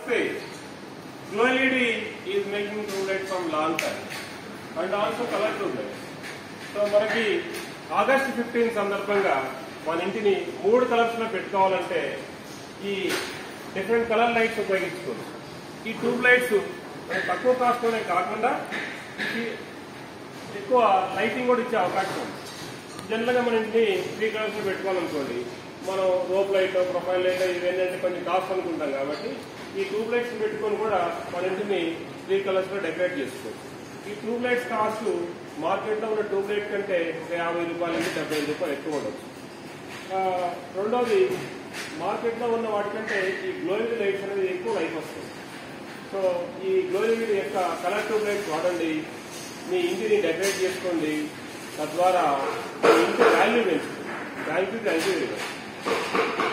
phase. Glow LED is making tube light from long time and also color tube light. So మనకి August fifteen సందర్భంగా మన ఇంటిని మూడు colours లో పెట్టుకోవాలంటే ఈ డిఫరెంట్ కలర్ లైట్స్ ఉపయోగించుకోవచ్చు ఈ ట్యూబ్ లైట్స్ మనకి తక్కువ కాస్ట్ లోనే కాకుండా ఈ ఎక్కువ లైటింగ్ కూడా ఇచ్చే అవకాశం ఉంది జనరల్గా మన ఇంటిని త్రీ కలర్స్ లో పెట్టుకోవాలనుకోండి మనం రోప్ లైట్ ప్రొఫైల్ లైట్ ఇవన్నీ అంటే కొంచెం కాస్ట్ అనుకుంటాం కాబట్టి ఈ ట్యూబ్ లైట్స్ పెట్టుకొని కూడా మన ఇంటిని త్రీ కలర్స్ లో డెకరేట్ చేసుకోవచ్చు ఈ ట్యూబ్ లైట్స్ కాస్ట్ మార్కెట్ లో ఉన్న ట్యూబ్ లైట్ కంటే ఒక యాభై రూపాయల నుంచి డెబ్బై ఐదు రూపాయలు ఎక్కువ ఉండొచ్చు ఆ, రెండోది మార్కెట్ లో ఉన్న వాటికంటే ఈ గ్లోయింగ్ లైట్స్ అనేది ఎక్కువ లైఫ్ వస్తుంది సో ఈ గ్లోయింగ్ యొక్క కలర్ ట్యూబ్ లైట్స్ వాడండి మీ ఇంటిని డెకరేట్ చేసుకోండి తద్వారా మీ ఇంటి వాల్యూ పెంచుతుంది thank you thank you very much